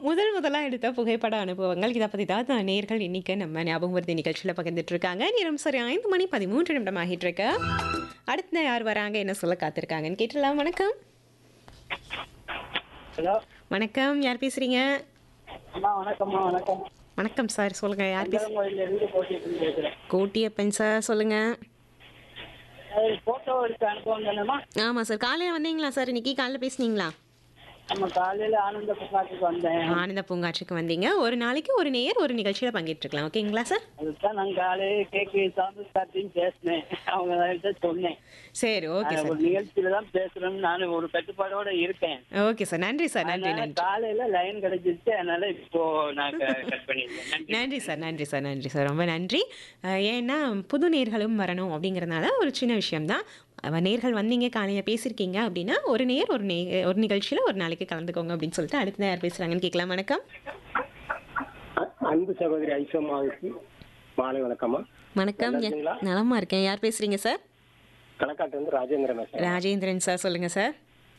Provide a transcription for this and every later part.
முதல் முதலா எடுத்த புகைப்பட அனுபவங்கள் இதை பற்றி தான் நேர்கள் இன்னைக்கு நம்ம ஞாபகம் வருது நிகழ்ச்சியில் பகிர்ந்துட்டு இருக்காங்க நேரம் சரி ஐந்து மணி பதிமூன்று நிமிடம் ஆகிட்டு இருக்கு அடுத்த யார் வராங்க என்ன சொல்ல காத்திருக்காங்கன்னு கேட்டுடலாம் வணக்கம் ஹலோ வணக்கம் யார் பேசுறீங்க அம்மா வணக்கம்மா வணக்கம் வணக்கம் சார் சொல்லுங்க யார் பேச கோயில இருந்து போட்டிட்டு பேசுறேன் கோட்டியப்பன் சார் சொல்லுங்க போட்டோ எடுக்க அனுபவம் தானேம்மா ஆமாம் சார் காலையில் வந்தீங்களா சார் இன்னைக்கு காலையில் பேசுனீங்களா நம்ம காலையில ஆனந்த புகாட்டுக்கு வந்தேன் ஆனந்த பூங்காற்றுக்கு வந்தீங்க ஒரு நாளைக்கு ஒரு நேர் ஒரு நிகழ்ச்சியில் பங்கேற்றுக்கலாம் ஓகேங்களா சார் அதுதான் நான் காலையில கேக்கு சாந்து சார்ட்டையும் பேசினேன் அவங்க கிட்ட சொன்னேன் சரி ஓகே நான் சார் ஒரு நிகழ்ச்சியில தான் பேசுறேன்னு நான் ஒரு கட்டுப்பாடோட இருக்கேன் ஓகே சார் நன்றி சார் நன்றி அதனால நன்றி காலையில லைன் கிடைச்சிருச்சு அதனால இப்போ நான் கட் பண்ணிருக்கேன் நன்றி நன்றி சார் நன்றி சார் நன்றி சார் ரொம்ப நன்றி அஹ் ஏன்னா புது நேர்களும் வரணும் அப்படிங்கிறதுனால ஒரு சின்ன விஷயம்தான் அவ- நேர்கள் வந்தீங்க காலையில் பேசியிருக்கீங்க அப்படின்னா ஒரு நேர் ஒரு நே ஒரு நிகழ்ச்சியில் ஒரு நாளைக்கு கலந்துக்கோங்க அப்படின்னு சொல்லிட்டு அடுத்து யார் பேசுகிறாங்கன்னு கேட்கலாம் வணக்கம் அ- அன்பு சகோதரி ஐசம்மாவுக்கு மாலை வணக்கம்மா வணக்கம் நல்லா இருக்கீங்களா? நலமா இருக்கேன் யார் பேசுறீங்க சார் கணக்காட்டு வந்து ராஜேந்திரன் பேசுறேன் ராஜேந்திரன் சார் சொல்லுங்க சார்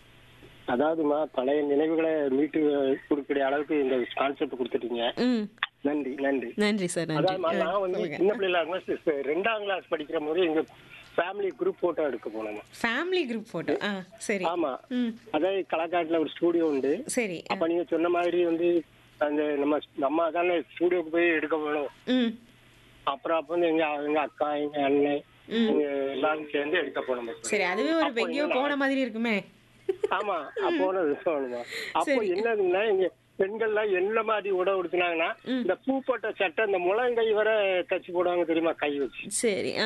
அதாவதுமா பழைய நினைவுகளை மீட்டு கொடுக்கக்கூடிய அளவுக்கு இந்த கான்செப்ட் கொடுத்துட்டீங்க ம் நன்றி நன்றி நன்றி சார் நன்றி அதாவதுமா நான் வந்து சொல்லுங்க சின்ன பிள்ளைல இருக்கும்போது ரெண்டாம் கிளாஸ் படிக்கிற போது எங்க ஃபேமிலி குரூப் போட்டோ எடுக்க போனோமா ஃபேமிலி குரூப் ஃபோட்டோ ஆ சரி ஆமா ம் அதாவது களக்காட்டுல ஒரு ஸ்டூடியோ உண்டு சரி அப்ப நீங்க சொன்ன மாதிரி வந்து அந்த நம்ம நம்ம தானே ஸ்டூடியோக்கு போய் எடுக்க போகணும் ம் அப்புறம் அப்ப வந்து எங்க எங்க அக்கா எங்க அண்ணன் எங்க எல்லாரும் சேர்ந்து எடுக்க போனோம் சரி அதுவே ஒரு அப்போ எங்கேயோ என்னன்னா- போன மாதிரி இருக்குமே ஆமா அப்போ சொல்லணுமா அப்போ என்னதுன்னா இங்க பெண்கள்லாம் என்ன மாதிரி உடை உடுத்துனாங்கன்னா இந்த பூ போட்ட சட்டை இந்த முழங்கை வர தச்சு போடுவாங்க தெரியுமா கை வச்சு சரி ஆ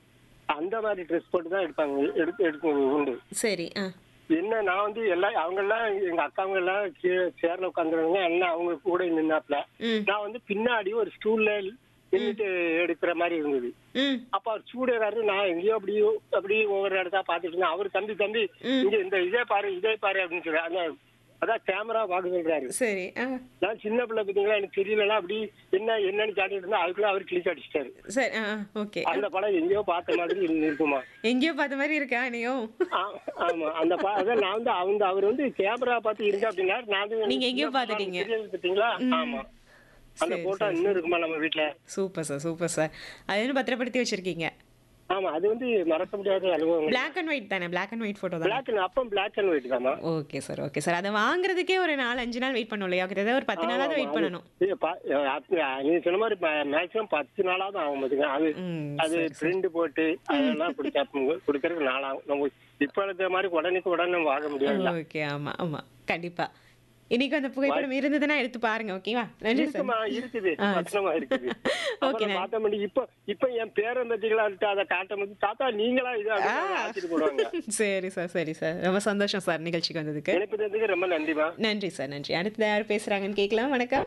அந்த மாதிரி ட்ரெஸ் போட்டு தான் எடுப்பாங்க எடுத்து எடுத்து உண்டு சரி ஆ என்ன நான் வந்து எல்லாம் அவங்க எல்லாம் எங்க அக்காவங்க எல்லாம் கீழே சேர்ல உட்காந்துருவாங்க என்ன அவங்க கூட நின்னாப்ல ம் நான் வந்து பின்னாடி ஒரு ஸ்டூல்ல நின்னுட்டு எடுக்கிற மாதிரி இருந்தது ம் அப்ப அவர் சூடேறாரு நான் எங்கேயோ அப்படியோ அப்படி ஒவ்வொரு இடத்தா பாத்துட்டு இருந்தேன் அவர் தம்பி தம்பி இங்க இந்த இதே பாரு இதே பாரு அப்படின்னு சொல்லி அந்த அதான் கேமரா பார்க்க சொல்றாரு சரி ஆ நான் சின்ன பிள்ளை பாத்தீங்களா எனக்கு தெரியலனா அப்படி என்ன என்னன்னு கேட்டுட்டு இருந்தா அதுக்குள்ள அவர் கிளிக் அடிச்சிட்டாரு சரி ஆ ஓகே அந்த படம் எங்கேயோ பார்த்த மாதிரி இருந்து- இருக்குமா எங்கேயோ பார்த்த மாதிரி இருக்கா நீயும் ஆ- ஆமா அந்த பா- அதான் நான் வந்து அவங்க அவர் வந்து கேமரா பார்த்து இருங்க அப்படின்னா நான் வந்து நீங்க எங்கேயோ சின்ன பார்த்துட்டீங்க. பிள்ளை தெரியாது பாத்தீங்களா ஆமா அந்த சரி, போட்டோ இன்னும் இருக்குமா நம்ம வீட்டுல சூப்பர் சார் சூப்பர் சார் அது வந்து பத்திரப்படுத்தி வச்சிருக்கீங்க ஆமா அது வந்து மறக்க முடியாத அனுபவம் பிளாக் அண்ட் ஒயிட் தானே பிளாக் அண்ட் ஒயிட் ஃபோட்டோ தான் பிளாக் அப்போ பிளாக் அண்ட் ஒயிட் தாமா ஓகே சார் ஓகே சார் அதை வாங்குறதுக்கே ஒரு நாலு அஞ்சு நாள் வெயிட் பண்ணணும் இல்லையா கிட்டத்தட்ட ஒரு பத்து நாளாவது வெயிட் பண்ணணும் இது பா- அப்ப நீங்க சொன்ன மாதிரி மேக்ஸிமம் பத்து நாளாவது ஆகும் பாத்துங்க அது ம், அது பிரிண்ட் போட்டு அதெல்லாம் கொடுக்க கொடுக்கறதுக்கு நாளாகும் நம்ம இப்ப இருக்கிற மாதிரி உடனுக்கு உடனே நம்ம வாங்க முடியாது ஓகே ஆமா ஆமா கண்டிப்பா இன்னைக்கு அந்த புகைப்படம் இருந்ததுன்னா எடுத்து பாருங்க ஓகேவா நன்றி சார் இருக்குமா இருக்குது பத்திரமா இருக்குது ஓகே, அப்புறம் நான்- பார்த்த மணி இப்ப இப்ப என் பேரம்பத்திகளா இருக்கு அதை காட்டும் போது தாத்தா நீங்களா இது அப்படின்னு ஆச்சரிய போடுவாங்க சரி சார் சரி சார் ரொம்ப சந்தோஷம் சார் நிகழ்ச்சிக்கு வந்ததுக்கு நினைப்பதற்கு ரொம்ப நன்றிமா நன்றி சார் நன்றி அடுத்து யார் பேசுறாங்கன்னு கேட்கலாம் வணக்கம்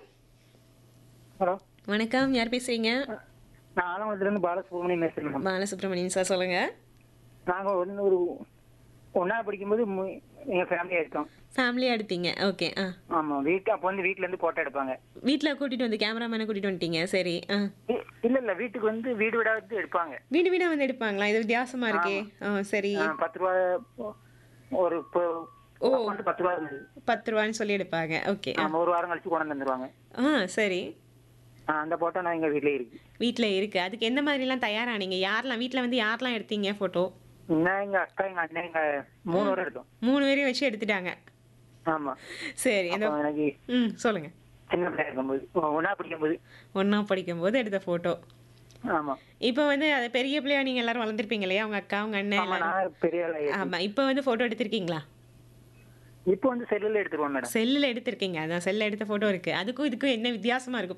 ஹலோ வணக்கம் யார் பேசுறீங்க நான் ஆலங்குளத்துல இருந்து பாலசுப்ரமணியம் பேசுறேன் பாலசுப்ரமணியன் சார் சொல்லுங்க நாங்க ஒன்னு ஒரு ஒன்னா படிக்கும்போது மு- எங்க ஃபேமிலியா இருக்கோம் ஃபேமிலியா எடுத்தீங்க ஓகே ஆ ஆமா வீட்டு அப்போ வந்து வீட்ல இருந்து போட்டோ எடுப்பாங்க வீட்ல கூட்டிட்டு வந்து கேமராமேனை கூட்டிட்டு வந்துட்டீங்க சரி ஆ இ- இல்ல இல்ல வீட்டுக்கு வந்து வீடு வீடா வந்து எடுப்பாங்க வீடு வீடா வந்து எடுப்பாங்களா இது வித்தியாசமா இருக்கே ஆ சரி ஆ, பத்து ரூபா ஒரு இப்போ ஓ. வந்து பத்து ரூபா இருந்தது பத்து ரூபான்னு சொல்லி எடுப்பாங்க ஓகே ஆமா ஒரு வாரம் கழிச்சு கொண்டு வந்து தந்துருவாங்க ஆ சரி ஆ, அந்த போட்டோ நான் எங்க வீட்லயே இருக்கு வீட்ல இருக்கு அதுக்கு எந்த மாதிரிலாம் தயாரானீங்க யாரெல்லாம் வீட்ல வந்து யாரெல்லாம் எடுத்தீங்க போட்டோ நான் எங்க அக்கா எங்க அண்ணன் எங்க மூணு பேரும் எடுத்தோம் மூணு பேரையும் வச்சு எடுத்துட்டாங்க ஆமா சரி அந்த அப்போ எனக்கு ம் சொல்லுங்க சின்ன பிள்ளையா இருக்கும்போது ஒன்னா படிக்கும்போது ஒண்ணா படிக்கும்போது எடுத்த போட்டோ ஆமா இப்போ வந்து அது பெரிய பிள்ளையா நீங்க எல்லாரும் வளர்ந்துருப்பீங்க இல்லையா உங்க அக்கா உங்க அண்ணன் ஆமா எல்லாரும் நான் பெரிய ஆளா ஆயிட்டேன். ஆமா இப்போ வந்து போட்டோ எடுத்திருக்கீங்களா இப்போ வந்து செல்லுல எடுத்துருவோம் மேடம் செல்லில் எடுத்திருக்கீங்க அதான் செல்லில் எடுத்த போட்டோ இருக்கு அதுக்கும் இதுக்கும் என்ன வித்தியாசமா இருக்கு